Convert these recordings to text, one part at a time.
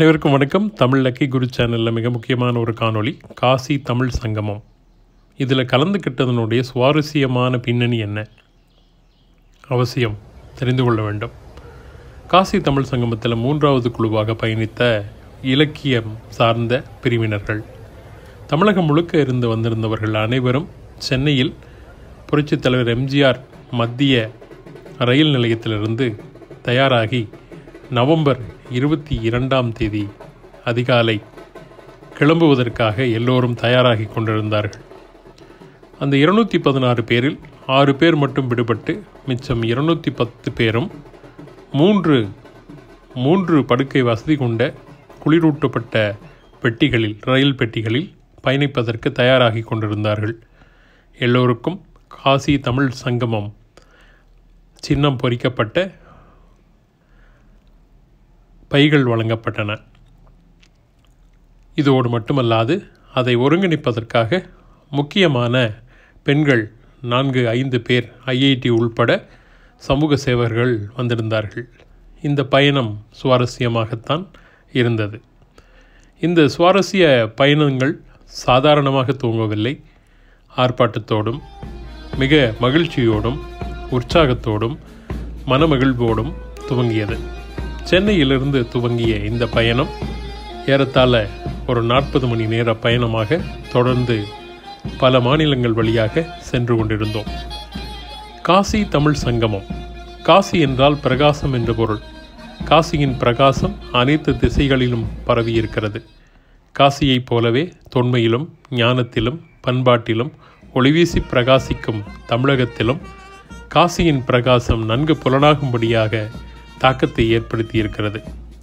அனைவருக்கும் வணக்கம் தமிழ் லக்கி குரு சேனலில் மிக முக்கியமான ஒரு காணொளி காசி தமிழ் சங்கமம் இதில் கலந்துக்கிட்டதனுடைய சுவாரஸ்யமான பின்னணி என்ன அவசியம் தெரிந்து கொள்ள வேண்டும் காசி தமிழ் சங்கமத்தில் மூன்றாவது குழுவாக பயணித்த இலக்கியம் சார்ந்த பிரிவினர்கள் தமிழகம் முழுக்க இருந்து வந்திருந்தவர்கள் அனைவரும் சென்னையில் புரட்சித் தலைவர் எம்ஜிஆர் மத்திய ரயில் நிலையத்திலிருந்து தயாராகி நவம்பர் இருபத்தி இரண்டாம் தேதி அதிகாலை கிளம்புவதற்காக எல்லோரும் தயாராகி கொண்டிருந்தார்கள் அந்த இருநூற்றி பதினாறு பேரில் ஆறு பேர் மட்டும் விடுபட்டு மிச்சம் இருநூற்றி பத்து பேரும் மூன்று மூன்று படுக்கை வசதி கொண்ட குளிரூட்டப்பட்ட பெட்டிகளில் ரயில் பெட்டிகளில் பயணிப்பதற்கு தயாராகி கொண்டிருந்தார்கள் எல்லோருக்கும் காசி தமிழ் சங்கமம் சின்னம் பொறிக்கப்பட்ட பைகள் வழங்கப்பட்டன இதோடு மட்டுமல்லாது அதை ஒருங்கிணைப்பதற்காக முக்கியமான பெண்கள் நான்கு ஐந்து பேர் ஐஐடி உள்பட சமூக சேவர்கள் வந்திருந்தார்கள் இந்த பயணம் சுவாரஸ்யமாகத்தான் இருந்தது இந்த சுவாரஸ்ய பயணங்கள் சாதாரணமாக தூங்கவில்லை ஆர்ப்பாட்டத்தோடும் மிக மகிழ்ச்சியோடும் உற்சாகத்தோடும் மனமகிழ்வோடும் துவங்கியது சென்னையிலிருந்து துவங்கிய இந்த பயணம் ஏறத்தாழ ஒரு நாற்பது மணி நேர பயணமாக தொடர்ந்து பல மாநிலங்கள் வழியாக சென்று கொண்டிருந்தோம் காசி தமிழ் சங்கமம் காசி என்றால் பிரகாசம் என்ற பொருள் காசியின் பிரகாசம் அனைத்து திசைகளிலும் பரவியிருக்கிறது காசியைப் போலவே தொன்மையிலும் ஞானத்திலும் பண்பாட்டிலும் ஒளிவீசி பிரகாசிக்கும் தமிழகத்திலும் காசியின் பிரகாசம் நன்கு புலனாகும்படியாக தாக்கத்தை ஏற்படுத்தியிருக்கிறது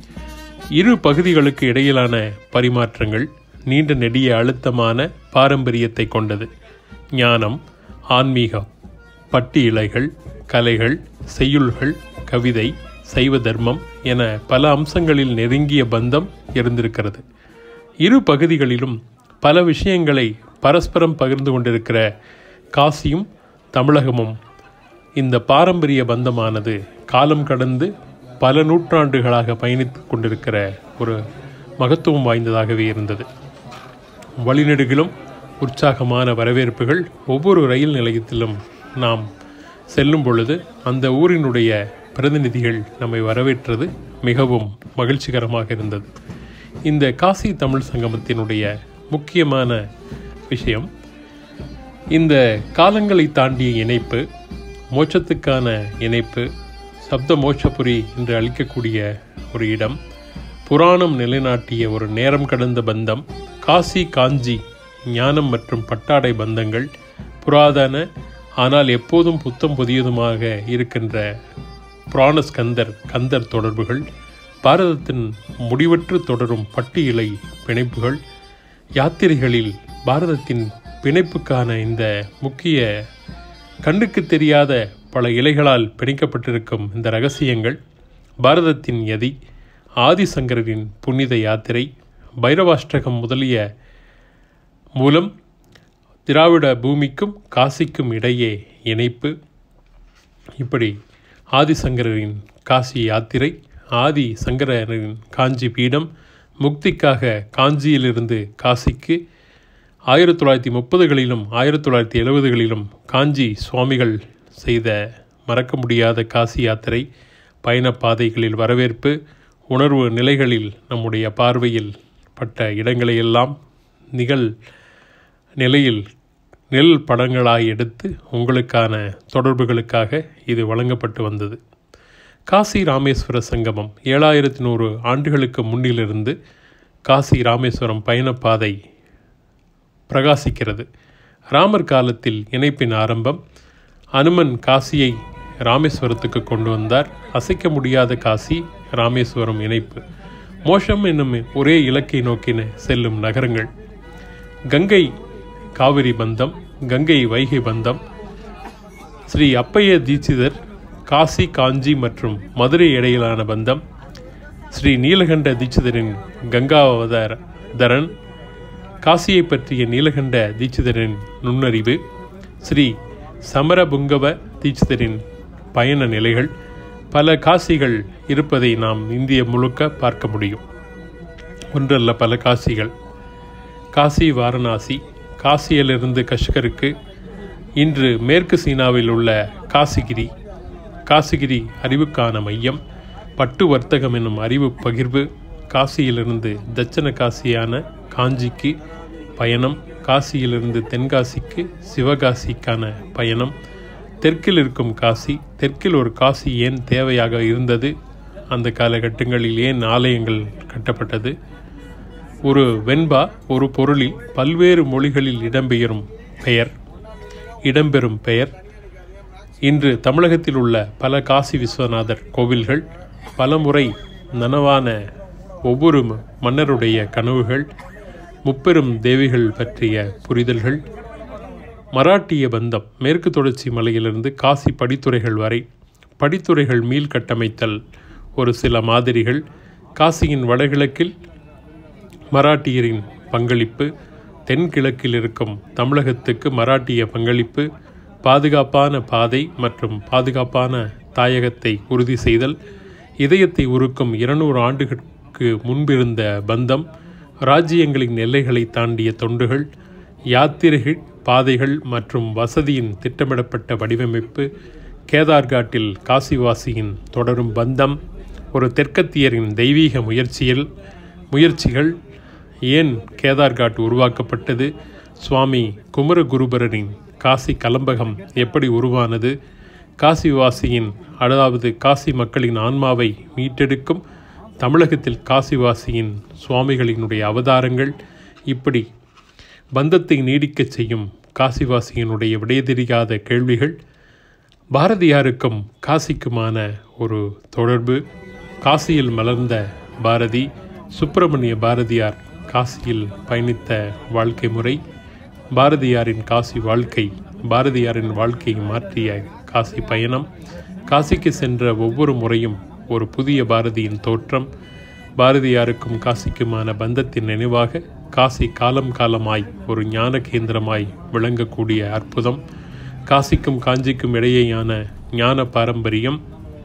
இரு பகுதிகளுக்கு இடையிலான பரிமாற்றங்கள் நீண்ட நெடிய அழுத்தமான பாரம்பரியத்தை கொண்டது ஞானம் ஆன்மீகம் பட்டி இலைகள் கலைகள் செய்யுள்கள் கவிதை சைவ தர்மம் என பல அம்சங்களில் நெருங்கிய பந்தம் இருந்திருக்கிறது இரு பகுதிகளிலும் பல விஷயங்களை பரஸ்பரம் பகிர்ந்து கொண்டிருக்கிற காசியும் தமிழகமும் இந்த பாரம்பரிய பந்தமானது காலம் கடந்து பல நூற்றாண்டுகளாக பயணித்து கொண்டிருக்கிற ஒரு மகத்துவம் வாய்ந்ததாகவே இருந்தது வழிநெடுகிலும் உற்சாகமான வரவேற்புகள் ஒவ்வொரு ரயில் நிலையத்திலும் நாம் செல்லும் பொழுது அந்த ஊரினுடைய பிரதிநிதிகள் நம்மை வரவேற்றது மிகவும் மகிழ்ச்சிகரமாக இருந்தது இந்த காசி தமிழ் சங்கமத்தினுடைய முக்கியமான விஷயம் இந்த காலங்களை தாண்டிய இணைப்பு மோட்சத்துக்கான இணைப்பு சப்த மோட்சபுரி என்று அளிக்கக்கூடிய ஒரு இடம் புராணம் நிலைநாட்டிய ஒரு நேரம் கடந்த பந்தம் காசி காஞ்சி ஞானம் மற்றும் பட்டாடை பந்தங்கள் புராதன ஆனால் எப்போதும் புத்தம் புதியதுமாக இருக்கின்ற புராணஸ்கந்தர் கந்தர் தொடர்புகள் பாரதத்தின் முடிவற்று தொடரும் பட்டு இலை பிணைப்புகள் யாத்திரைகளில் பாரதத்தின் பிணைப்புக்கான இந்த முக்கிய கண்ணுக்கு தெரியாத பல இலைகளால் பிணைக்கப்பட்டிருக்கும் இந்த ரகசியங்கள் பாரதத்தின் யதி ஆதிசங்கரின் புனித யாத்திரை பைரவாஷ்டகம் முதலிய மூலம் திராவிட பூமிக்கும் காசிக்கும் இடையே இணைப்பு இப்படி ஆதிசங்கரின் காசி யாத்திரை ஆதி சங்கரரின் காஞ்சி பீடம் முக்திக்காக காஞ்சியிலிருந்து காசிக்கு ஆயிரத்தி தொள்ளாயிரத்தி முப்பதுகளிலும் ஆயிரத்தி தொள்ளாயிரத்தி எழுபதுகளிலும் காஞ்சி சுவாமிகள் செய்த மறக்க முடியாத காசி யாத்திரை பயணப்பாதைகளில் வரவேற்பு உணர்வு நிலைகளில் நம்முடைய பார்வையில் பட்ட இடங்களையெல்லாம் நிகழ் நிலையில் நெல் படங்களாய் எடுத்து உங்களுக்கான தொடர்புகளுக்காக இது வழங்கப்பட்டு வந்தது காசி ராமேஸ்வர சங்கமம் ஏழாயிரத்தி நூறு ஆண்டுகளுக்கு முன்னிலிருந்து காசி ராமேஸ்வரம் பயணப்பாதை பிரகாசிக்கிறது ராமர் காலத்தில் இணைப்பின் ஆரம்பம் அனுமன் காசியை ராமேஸ்வரத்துக்கு கொண்டு வந்தார் அசைக்க முடியாத காசி ராமேஸ்வரம் இணைப்பு மோஷம் என்னும் ஒரே இலக்கை நோக்கின செல்லும் நகரங்கள் கங்கை காவிரி பந்தம் கங்கை வைகை பந்தம் ஸ்ரீ அப்பைய தீட்சிதர் காசி காஞ்சி மற்றும் மதுரை இடையிலான பந்தம் ஸ்ரீ நீலகண்ட தீட்சிதரின் கங்காவதார தரன் காசியை பற்றிய நீலகண்ட தீட்சிதரின் நுண்ணறிவு ஸ்ரீ சமரபுங்கவ தீட்சிதரின் பயண நிலைகள் பல காசிகள் இருப்பதை நாம் இந்திய முழுக்க பார்க்க முடியும் ஒன்றல்ல பல காசிகள் காசி வாரணாசி காசியிலிருந்து கஷ்கருக்கு இன்று மேற்கு சீனாவில் உள்ள காசிகிரி காசிகிரி அறிவுக்கான மையம் பட்டு வர்த்தகம் என்னும் அறிவு பகிர்வு காசியிலிருந்து தட்சண காசியான காஞ்சிக்கு பயணம் காசியிலிருந்து தென்காசிக்கு சிவகாசிக்கான பயணம் தெற்கில் இருக்கும் காசி தெற்கில் ஒரு காசி ஏன் தேவையாக இருந்தது அந்த காலகட்டங்களில் ஏன் ஆலயங்கள் கட்டப்பட்டது ஒரு வெண்பா ஒரு பொருளில் பல்வேறு மொழிகளில் இடம்பெயரும் பெயர் இடம்பெறும் பெயர் இன்று தமிழகத்தில் உள்ள பல காசி விஸ்வநாதர் கோவில்கள் பலமுறை நனவான ஒவ்வொரு மன்னருடைய கனவுகள் முப்பெரும் தேவிகள் பற்றிய புரிதல்கள் மராட்டிய பந்தம் மேற்கு தொடர்ச்சி மலையிலிருந்து காசி படித்துறைகள் வரை படித்துறைகள் மீள் கட்டமைத்தல் ஒரு சில மாதிரிகள் காசியின் வடகிழக்கில் மராட்டியரின் பங்களிப்பு தென்கிழக்கில் இருக்கும் தமிழகத்துக்கு மராட்டிய பங்களிப்பு பாதுகாப்பான பாதை மற்றும் பாதுகாப்பான தாயகத்தை உறுதி செய்தல் இதயத்தை உருக்கும் இருநூறு ஆண்டுகளுக்கு முன்பிருந்த பந்தம் ராஜ்யங்களின் எல்லைகளை தாண்டிய தொண்டுகள் யாத்திரைகள் பாதைகள் மற்றும் வசதியின் திட்டமிடப்பட்ட வடிவமைப்பு கேதார்காட்டில் காசிவாசியின் தொடரும் பந்தம் ஒரு தெற்கத்தியரின் தெய்வீக முயற்சியில் முயற்சிகள் ஏன் கேதார்காட் உருவாக்கப்பட்டது சுவாமி குமரகுருபரரின் காசி கலம்பகம் எப்படி உருவானது காசிவாசியின் அதாவது காசி மக்களின் ஆன்மாவை மீட்டெடுக்கும் தமிழகத்தில் காசிவாசியின் சுவாமிகளினுடைய அவதாரங்கள் இப்படி பந்தத்தை நீடிக்கச் செய்யும் காசிவாசியினுடைய விடை தெரியாத கேள்விகள் பாரதியாருக்கும் காசிக்குமான ஒரு தொடர்பு காசியில் மலர்ந்த பாரதி சுப்பிரமணிய பாரதியார் காசியில் பயணித்த வாழ்க்கை முறை பாரதியாரின் காசி வாழ்க்கை பாரதியாரின் வாழ்க்கையை மாற்றிய காசி பயணம் காசிக்கு சென்ற ஒவ்வொரு முறையும் ஒரு புதிய பாரதியின் தோற்றம் பாரதியாருக்கும் காசிக்குமான பந்தத்தின் நினைவாக காசி காலம் காலமாய் ஒரு ஞான கேந்திரமாய் விளங்கக்கூடிய அற்புதம் காசிக்கும் காஞ்சிக்கும் இடையேயான ஞான பாரம்பரியம்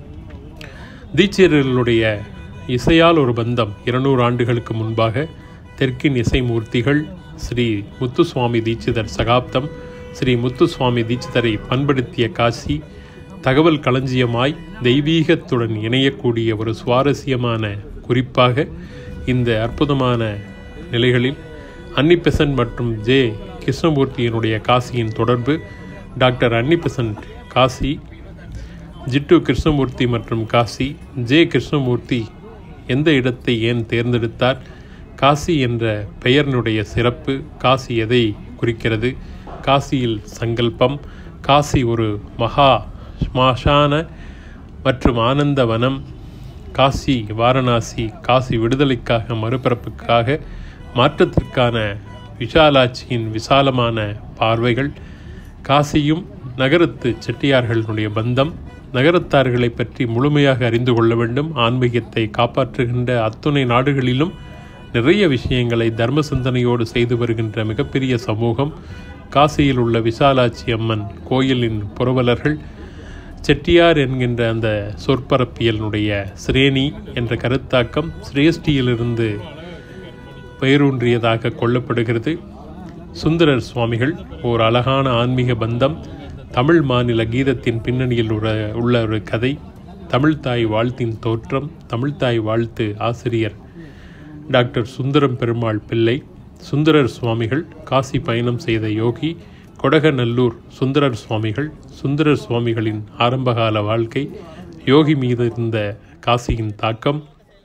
தீட்சியர்களுடைய இசையால் ஒரு பந்தம் இருநூறு ஆண்டுகளுக்கு முன்பாக தெற்கின் இசைமூர்த்திகள் ஸ்ரீ முத்துசுவாமி தீட்சிதர் சகாப்தம் ஸ்ரீ முத்துசுவாமி தீட்சிதரை பண்படுத்திய காசி தகவல் களஞ்சியமாய் தெய்வீகத்துடன் இணையக்கூடிய ஒரு சுவாரஸ்யமான குறிப்பாக இந்த அற்புதமான நிலைகளில் அன்னிபெசன்ட் மற்றும் ஜே கிருஷ்ணமூர்த்தியினுடைய காசியின் தொடர்பு டாக்டர் அன்னிபெசன்ட் காசி ஜிட்டு கிருஷ்ணமூர்த்தி மற்றும் காசி ஜே கிருஷ்ணமூர்த்தி எந்த இடத்தை ஏன் தேர்ந்தெடுத்தார் காசி என்ற பெயரினுடைய சிறப்பு காசி எதை குறிக்கிறது காசியில் சங்கல்பம் காசி ஒரு மகா ஸ்மாஷான மற்றும் ஆனந்த வனம் காசி வாரணாசி காசி விடுதலைக்காக மறுபிறப்புக்காக மாற்றத்திற்கான விஷாலாட்சியின் விசாலமான பார்வைகள் காசியும் நகரத்து செட்டியார்களுடைய பந்தம் நகரத்தார்களை பற்றி முழுமையாக அறிந்து கொள்ள வேண்டும் ஆன்மீகத்தை காப்பாற்றுகின்ற அத்துணை நாடுகளிலும் நிறைய விஷயங்களை தர்ம சிந்தனையோடு செய்து வருகின்ற மிகப்பெரிய சமூகம் காசியில் உள்ள விசாலாட்சி அம்மன் கோயிலின் புரவலர்கள் செட்டியார் என்கின்ற அந்த சொற்பரப்பியலினுடைய சிரேணி என்ற கருத்தாக்கம் சிரேஷ்டியிலிருந்து பெயரூன்றியதாக கொள்ளப்படுகிறது சுந்தரர் சுவாமிகள் ஓர் அழகான ஆன்மீக பந்தம் தமிழ் மாநில கீதத்தின் பின்னணியில் உள்ள ஒரு கதை தமிழ்தாய் வாழ்த்தின் தோற்றம் தமிழ்தாய் வாழ்த்து ஆசிரியர் டாக்டர் சுந்தரம் பெருமாள் பிள்ளை சுந்தரர் சுவாமிகள் காசி பயணம் செய்த யோகி கொடகநல்லூர் சுந்தரர் சுவாமிகள் சுந்தரர் சுவாமிகளின் ஆரம்பகால வாழ்க்கை யோகி மீது இருந்த காசியின் தாக்கம்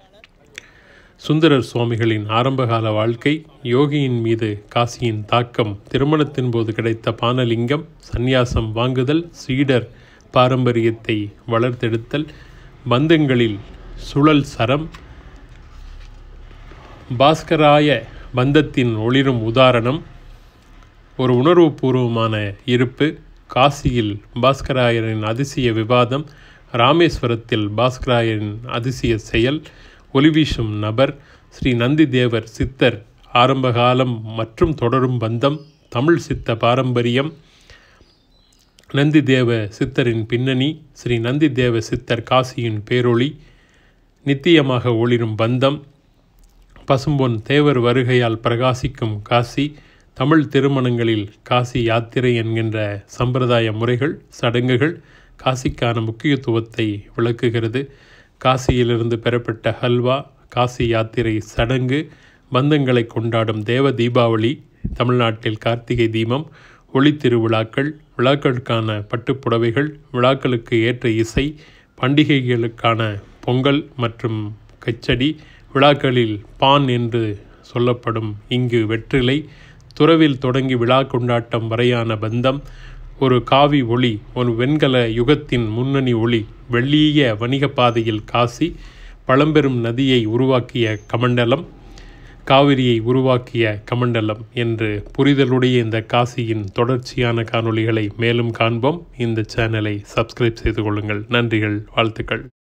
சுந்தரர் சுவாமிகளின் ஆரம்பகால வாழ்க்கை யோகியின் மீது காசியின் தாக்கம் திருமணத்தின் போது கிடைத்த பானலிங்கம் சந்நியாசம் வாங்குதல் சீடர் பாரம்பரியத்தை வளர்த்தெடுத்தல் பந்தங்களில் சுழல் சரம் பாஸ்கராய பந்தத்தின் ஒளிரும் உதாரணம் ஒரு உணர்வுபூர்வமான இருப்பு காசியில் பாஸ்கராயரின் அதிசய விவாதம் ராமேஸ்வரத்தில் பாஸ்கராயரின் அதிசய செயல் ஒளிவீசும் நபர் ஸ்ரீ நந்தி தேவர் சித்தர் ஆரம்பகாலம் மற்றும் தொடரும் பந்தம் தமிழ் சித்த பாரம்பரியம் நந்தி தேவ சித்தரின் பின்னணி ஸ்ரீ நந்தி தேவ சித்தர் காசியின் பேரொளி நித்தியமாக ஒளிரும் பந்தம் பசும்பொன் தேவர் வருகையால் பிரகாசிக்கும் காசி தமிழ் திருமணங்களில் காசி யாத்திரை என்கின்ற சம்பிரதாய முறைகள் சடங்குகள் காசிக்கான முக்கியத்துவத்தை விளக்குகிறது காசியிலிருந்து பெறப்பட்ட ஹல்வா காசி யாத்திரை சடங்கு பந்தங்களை கொண்டாடும் தேவ தீபாவளி தமிழ்நாட்டில் கார்த்திகை தீபம் ஒளி திருவிழாக்கள் விழாக்களுக்கான பட்டுப்புடவைகள் விழாக்களுக்கு ஏற்ற இசை பண்டிகைகளுக்கான பொங்கல் மற்றும் கச்சடி விழாக்களில் பான் என்று சொல்லப்படும் இங்கு வெற்றிலை துறவில் தொடங்கி விழா கொண்டாட்டம் வரையான பந்தம் ஒரு காவி ஒளி ஒரு வெண்கல யுகத்தின் முன்னணி ஒளி வெள்ளீய வணிக பாதையில் காசி பழம்பெரும் நதியை உருவாக்கிய கமண்டலம் காவிரியை உருவாக்கிய கமண்டலம் என்று புரிதலுடைய இந்த காசியின் தொடர்ச்சியான காணொளிகளை மேலும் காண்போம் இந்த சேனலை சப்ஸ்கிரைப் செய்து கொள்ளுங்கள் நன்றிகள் வாழ்த்துக்கள்